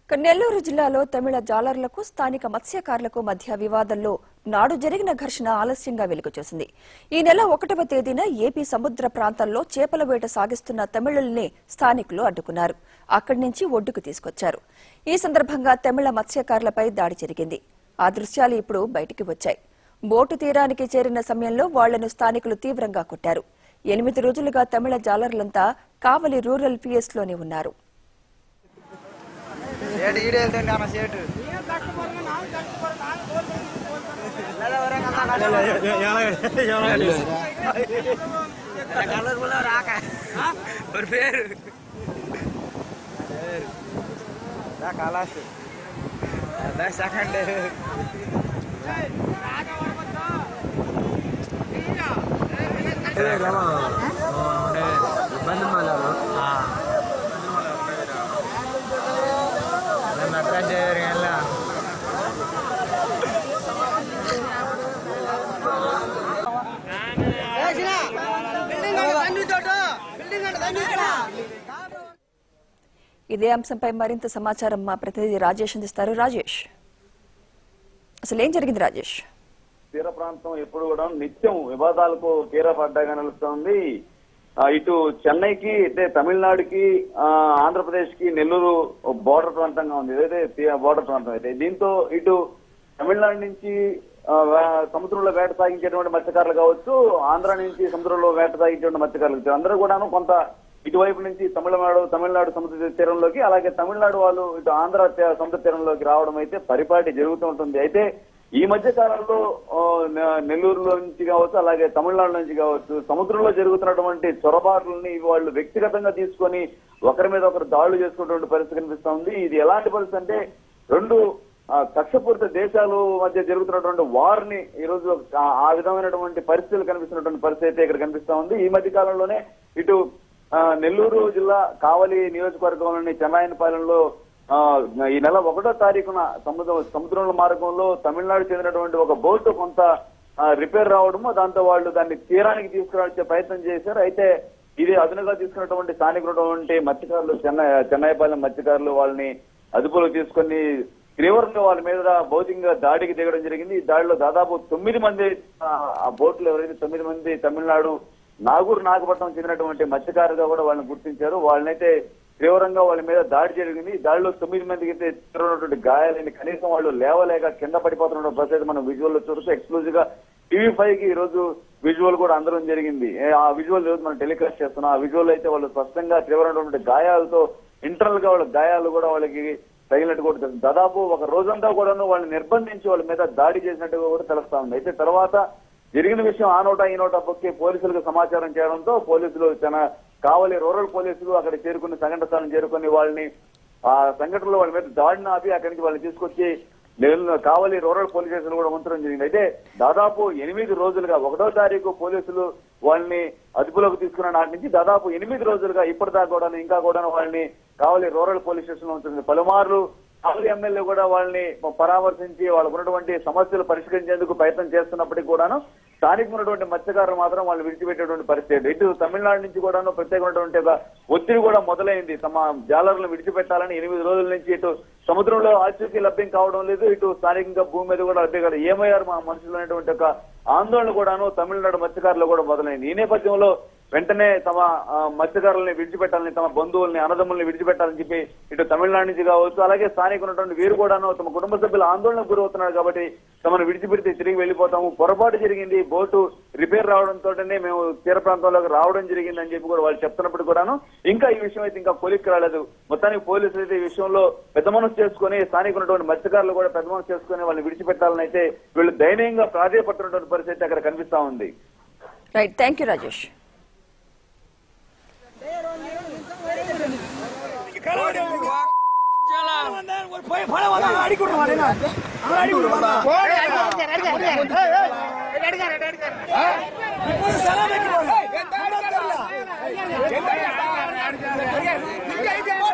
ఇక నెల్లూరు జిల్లాలో తమిళ జాలర్లకు స్థానిక మత్స్యకారులకు మధ్య వివాదంలో నాడు జరిగిన ఘర్షణ ఆలస్యంగా వెలుగుచూసింది ఈ నెల ఒకటవ తేదీన ఏపీ సముద్ర ప్రాంతంలో చేపల వేట సాగిస్తున్న తమిళుల్ని స్థానికులు అడ్డుకున్నారు అక్కడి నుంచి ఒడ్డుకు తీసుకొచ్చారు ఈ సందర్భంగా తమిళ మత్స్యకారులపై దాడి జరిగింది ఆ దృశ్యాలు ఇప్పుడు బయటికి వచ్చాయి బోటు తీరానికి చేరిన సమయంలో వాళ్లను స్థానికులు తీవ్రంగా కొట్టారు ఎనిమిది రోజులుగా తమిళ జాలర్లంతా కావలి రూరల్ పిఎస్లోనే ఉన్నారు షేట్ ఈడే వెళ్తుంది అన్న షేట్ రాక ஒரு பேரு கலாசு அதான் செகண்ட் ఇబ్బంది మళ్ళా నటరాజ్ ಎಲ್ಲ ఇదే అంశంపై మరింత సమాచారం మా ప్రతినిధి రాజేష్ అందిస్తారు రాజేష్ అసలు ఏం జరిగింది రాజేష్ తీర ప్రాంతం ఎప్పుడు కూడా నిత్యం వివాదాలకు తీర పడ్డాగా నిలుస్తోంది ఆ, ఇటు చెన్నైకి అంటే తమిళనాడుకి ఆ, ఆంధ్రప్రదేశ్ కి నెల్లూరు బోర్డర్ ప్రాంతంగా ఉంది ఏదైతే బోర్డర్ ప్రాంతం అయితే దీంతో ఇటు తమిళనాడు నుంచి ఆ, వే- సముద్రంలో వేట సాగించేటువంటి మత్స్యకారులు కావచ్చు ఆంధ్ర నుంచి సముద్రంలో వేట సాగించేటువంటి మత్స్యకారులు కావచ్చు. అందరూ కూడాను కొంత ఇటువైపు నుంచి తమిళనాడు తమిళనాడు సముద్ర తీరంలోకి అలాగే తమిళనాడు వాళ్ళు ఇటు ఆంధ్ర తే- సముద్ర తీరంలోకి రావడం అయితే పరిపాటి జరుగుతూ ఉంటుంది అయితే ఈ మధ్య కాలంలో ఆ, నె- నెల్లూరులో నుంచి కావచ్చు అలాగే తమిళనాడు నుంచి కావచ్చు సముద్రంలో జరుగుతున్నటువంటి చొరబాట్లని వాళ్ళు వ్యక్తిగతంగా తీసుకొని ఒకరి మీద ఒకరు దాడులు చేసుకున్నటువంటి పరిస్థితి కనిపిస్తా ఉంది ఇది ఎలాంటి పరిస్థితి అంటే రెండు ఆ, కక్షపూరిత దేశాలు మధ్య జరుగుతున్నటువంటి వార్ ని ఈ రోజు ఆ- ఆ విధమైనటువంటి పరిస్థితులు కనిపిస్తున్నటువంటి పరిస్థితి అయితే ఇక్కడ కనిపిస్తా ఉంది ఈ మధ్య కాలంలోనే ఇటు ఆ, నెల్లూరు జిల్లా కావలి నియోజకవర్గంలోని చెన్నాయనపాలెంలో ఆ, ఈ నెల ఒకటో తారీఖున సముద్రం సముద్రంలో మార్గంలో తమిళనాడు చెందినటువంటి ఒక బోటు కొంత ఆ, రిపేర్ రావడము దాంతో వాళ్ళు దాన్ని తీరానికి తీసుకురావచ్చే ప్రయత్నం చేశారు అయితే ఇది అదునుగా తీసుకున్నటువంటి స్థానికున్నటువంటి మత్స్యకారులు చెన్నై చెన్నైపాలెం మత్స్యకారులు వాళ్ళని అదుపులో తీసుకొని తీవ్రంగా వాళ్ళ మీద భౌతికంగా దాడికి దిగడం జరిగింది ఈ దాడిలో దాదాపు తొమ్మిది మంది ఆ, ఆ బోట్లో ఎవరైతే తొమ్మిది మంది తమిళనాడు నాగూరు నాగపట్నం చెందినటువంటి మత్స్యకారుగా కూడా వాళ్ళని గుర్తించారు వాళ్ళనైతే తీవ్రంగా వాళ్ళ మీద దాడి జరిగింది ఈ దాడిలో తొమ్మిది మందికి అయితే తీవ్రమైనటువంటి గాయాలని కనీసం వాళ్ళు లేవలేక కింద పడిపోతున్న పరిస్థితి మనం విజువల్ లో చూస్తూ ఎక్స్క్లూజివ్ గా టీవీ ఫైవ్ కి ఈ రోజు విజువల్ కూడా అందరం జరిగింది ఏ, ఆ విజువల్ ఈ రోజు మనం టెలికాస్ట్ చేస్తున్నాం ఆ విజువల్ అయితే వాళ్ళు స్పష్టంగా తీవ్రమైనటువంటి గాయాలతో ఇంటర్నల్ గా వాళ్ళ గాయాలు కూడా వాళ్ళకి తగిలినట్టు కూడా తెలుస్తుంది. దాదాపు ఒక రోజంతా కూడా వాళ్ళని నిర్బంధించి వాళ్ళ మీద దాడి చేసినట్టుగా కూడా తెలుస్తా ఉంది అయితే తర్వాత జరిగిన విషయం ఆ నోట ఈ నోట పొక్కి పోలీసులకు సమాచారం చేయడంతో పోలీసులు తన కావలి రూరల్ పోలీసులు అక్కడ చేరుకుని సంఘటన స్థలం చేరుకుని వాళ్ళని ఆ సంఘటనలో వాళ్ళ మీద దాడిని ఆపి అక్కడి నుంచి వాళ్ళని తీసుకొచ్చి Nellore Kavali rural police station కూడా ఉంచడం జరిగింది అయితే దాదాపు ఎనిమిది రోజులుగా ఒకటో తారీఖు పోలీసులు వాళ్ళని అదుపులోకి తీసుకున్న నాటి నుంచి దాదాపు ఎనిమిది రోజులుగా ఇప్పటిదాకా కూడా ఇంకా కూడా వాళ్ళని కావలి రూరల్ పోలీస్ స్టేషన్ లో ఉంటుంది పలుమార్లు కావలి ఎమ్మెల్యే కూడా వాళ్ళని పరామర్శించి వాళ్ళకు ఉన్నటువంటి సమస్యలు పరిష్కరించేందుకు ప్రయత్నం చేస్తున్నప్పటికీ కూడాను స్థానికంగా ఉన్నటువంటి మత్స్యకారులు మాత్రం వాళ్ళు విడిచిపెట్టేటువంటి పరిస్థితి ఇటు తమిళనాడు నుంచి కూడాను ప్రత్యేకమైనటువంటి ఒక ఒత్తిడి కూడా మొదలైంది తమ జాలర్లను విడిచిపెట్టాలని ఎనిమిది రోజుల నుంచి ఇటు సముద్రంలో ఆచూకీ లభ్యం కావడం లేదు ఇటు స్థానికంగా భూమి మీద కూడా లభ్యం కాదు ఏమయ్యారు మా మనుషులు అనేటువంటి ఒక ఆందోళన కూడాను తమిళనాడు మత్స్యకారులు కూడా మొదలైంది ఈ నేపథ్యంలో వెంటనే తమ ఆ, మత్స్యకారుల్ని విడిచిపెట్టాలని తమ బంధువుల్ని అన్నదమ్ముల్ని విడిచిపెట్టాలని చెప్పి ఇటు తమిళనాడు నుంచి కావచ్చు అలాగే స్థానిక ఉన్నటువంటి వీరు కూడాను తమ కుటుంబ సభ్యులు ఆందోళనకు గురవుతున్నారు కాబట్టి తమను విడిచిపెడితే తిరిగి వెళ్ళిపోతాము పొరపాటు జరిగింది బోటు రిపేర్ రావడంతోనే మేము తీర ప్రాంతంలోకి రావడం జరిగింది అని చెప్పి కూడా వాళ్ళు చెప్తున్నప్పుడు కూడాను ఇంకా ఈ విషయం అయితే ఇంకా కొలిక్కి రాలేదు మొత్తానికి పోలీసులు అయితే ఈ విషయంలో పెద్ద మనసు చేసుకుని స్థానిక ఉన్నటువంటి మత్స్యకారులు కూడా పెద్ద మనసు చేసుకుని వాళ్ళని విడిచిపెట్టాలని అయితే వీళ్ళు దయనీయంగా ప్రాధాయపడుతున్నటువంటి పరిస్థితి అక్కడ కనిపిస్తా ఉంది రైట్ థ్యాంక్ యూ రాజేష్ அடிக்க